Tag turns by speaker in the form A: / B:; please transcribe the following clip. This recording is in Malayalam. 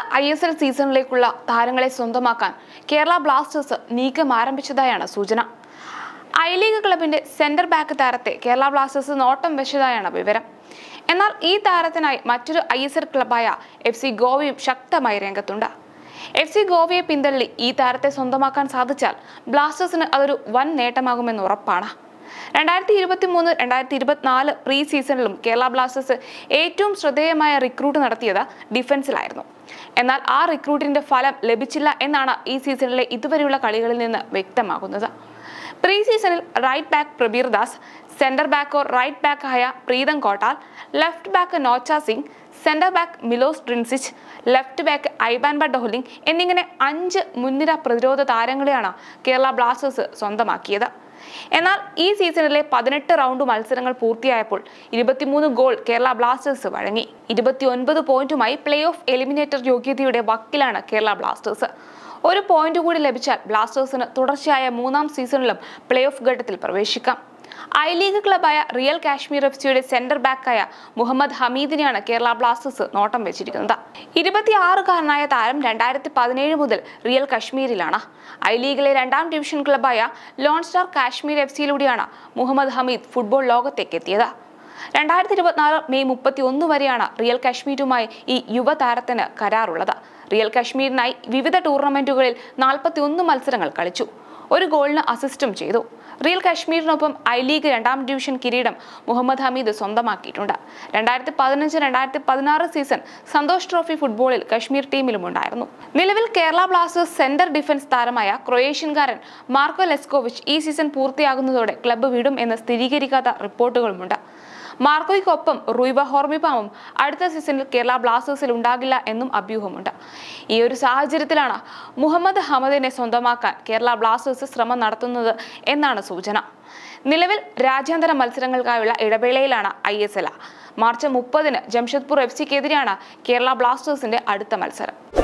A: ഐ എസ് എൽ സീസണിലേക്കുള്ള താരങ്ങളെ സ്വന്തമാക്കാൻ കേരള ബ്ലാസ്റ്റേഴ്സ് നീക്കം ആരംഭിച്ചതായാണ് സൂചന ഐ ലീഗ് ക്ലബിന്റെ സെന്റർ ബാക്ക് താരത്തെ കേരള ബ്ലാസ്റ്റേഴ്സ് നോട്ടം വെച്ചതായാണ് വിവരം എന്നാൽ ഈ താരത്തിനായി മറ്റൊരു ഐ എസ് എൽ ക്ലബായ എഫ് സി ഗോവയും ശക്തമായി രംഗത്തുണ്ട് എഫ് സി ഗോവയെ പിന്തള്ളി ഈ താരത്തെ സ്വന്തമാക്കാൻ സാധിച്ചാൽ ബ്ലാസ്റ്റേഴ്സിന് അതൊരു വൻ നേട്ടമാകുമെന്ന് ഉറപ്പാണ് രണ്ടായിരത്തി ഇരുപത്തി മൂന്ന് രണ്ടായിരത്തി ഇരുപത്തിനാല് പ്രീ സീസണിലും കേരള ബ്ലാസ്റ്റേഴ്സ് ഏറ്റവും ശ്രദ്ധേയമായ റിക്രൂട്ട് നടത്തിയത് ഡിഫൻസിലായിരുന്നു എന്നാൽ ആ റിക്രൂട്ടിന്റെ ഫലം ലഭിച്ചില്ല എന്നാണ് ഈ സീസണിലെ ഇതുവരെയുള്ള കളികളിൽ നിന്ന് വ്യക്തമാകുന്നത് പ്രീ സീസണിൽ right back Prabir Das centre back or right back ആയ Pritam Kotal left back Naocha Singh centre back Milos Drincic left back Aiban Dohling എന്നിങ്ങനെ അഞ്ച് മുൻനിര പ്രതിരോധ താരങ്ങളെയാണ് കേരള ബ്ലാസ്റ്റേഴ്സ് സ്വന്തമാക്കിയത് എന്നാൽ ഈ സീസണിലെ പതിനെട്ട് റൗണ്ട് മത്സരങ്ങൾ പൂർത്തിയായപ്പോൾ ഇരുപത്തിമൂന്ന് ഗോൾ കേരള ബ്ലാസ്റ്റേഴ്സ് വഴങ്ങി ഇരുപത്തിയൊൻപത് പോയിന്റുമായി പ്ലേ ഓഫ് എലിമിനേറ്റർ യോഗ്യതയുടെ വക്കിലാണ് കേരള ബ്ലാസ്റ്റേഴ്സ് ഒരു പോയിന്റ് കൂടി ലഭിച്ചാൽ ബ്ലാസ്റ്റേഴ്സിന് തുടർച്ചയായ മൂന്നാം സീസണിലും പ്ലേ ഓഫ് ഘട്ടത്തിൽ പ്രവേശിക്കാം ഐ ലീഗ് ക്ലബായ റിയൽ കാശ്മീർ എഫ് സിയുടെ സെന്റർ ബാക്കായ മുഹമ്മദ് ഹമീദിനെയാണ് കേരള ബ്ലാസ്റ്റേഴ്സ് നോട്ടം വെച്ചിരിക്കുന്നത് ഇരുപത്തിയാറുകാരനായ താരം രണ്ടായിരത്തി പതിനേഴ് മുതൽ റിയൽ കശ്മീരിലാണ് ഐ ലീഗിലെ രണ്ടാം ഡിവിഷൻ ക്ലബായ ലോൺ സ്റ്റാർ കാശ്മീർ എഫ് സിയിലൂടെയാണ് മുഹമ്മദ് ഹമീദ് ഫുട്ബോൾ ലോകത്തേക്ക് എത്തിയത് രണ്ടായിരത്തി ഇരുപത്തിനാല് മെയ് മുപ്പത്തി ഒന്ന് വരെയാണ് റിയൽ കാശ്മീരുമായി ഈ യുവതാരത്തിന് കരാറുള്ളത് റിയൽ കാശ്മീരിനായി വിവിധ ടൂർണമെന്റുകളിൽ നാൽപ്പത്തി ഒന്ന് മത്സരങ്ങൾ കളിച്ചു ഒരു ഗോളിന് അസിസ്റ്റും ചെയ്തു റിയൽ കാശ്മീരിനൊപ്പം ഐ ലീഗ് രണ്ടാം ഡിവിഷൻ കിരീടം മുഹമ്മദ് ഹമീദ് സ്വന്തമാക്കിയിട്ടുണ്ട് രണ്ടായിരത്തി പതിനഞ്ച് രണ്ടായിരത്തി പതിനാറ് സീസൺ സന്തോഷ് ട്രോഫി ഫുട്ബോളിൽ കശ്മീർ ടീമിലും ഉണ്ടായിരുന്നു നിലവിൽ കേരള ബ്ലാസ്റ്റേഴ്സ് സെന്റർ ഡിഫൻസ് താരമായ ക്രൊയേഷ്യൻകാരൻ മാർക്കോ ലെസ്കോവിച്ച് ഈ സീസൺ പൂർത്തിയാകുന്നതോടെ ക്ലബ്ബ് വിടും എന്ന് സ്ഥിരീകരിക്കാത്ത റിപ്പോർട്ടുകളുമുണ്ട് മാർക്കോയ്ക്കൊപ്പം റൂയിബ ഹോർമിപാമും അടുത്ത സീസണിൽ കേരള ബ്ലാസ്റ്റേഴ്സിൽ ഉണ്ടാകില്ല എന്നും അഭ്യൂഹമുണ്ട് ഈ ഒരു സാഹചര്യത്തിലാണ് മുഹമ്മദ് ഹമദിനെ സ്വന്തമാക്കാൻ കേരള ബ്ലാസ്റ്റേഴ്സ് ശ്രമം നടത്തുന്നത് എന്നാണ് സൂചന നിലവിൽ രാജ്യാന്തര മത്സരങ്ങൾക്കായുള്ള ഇടവേളയിലാണ് ഐ എസ് എൽ മാർച്ച് മുപ്പതിന് ജംഷഡ്പൂർ എഫ് സിക്കെതിരെയാണ് കേരള ബ്ലാസ്റ്റേഴ്സിന്റെ അടുത്ത മത്സരം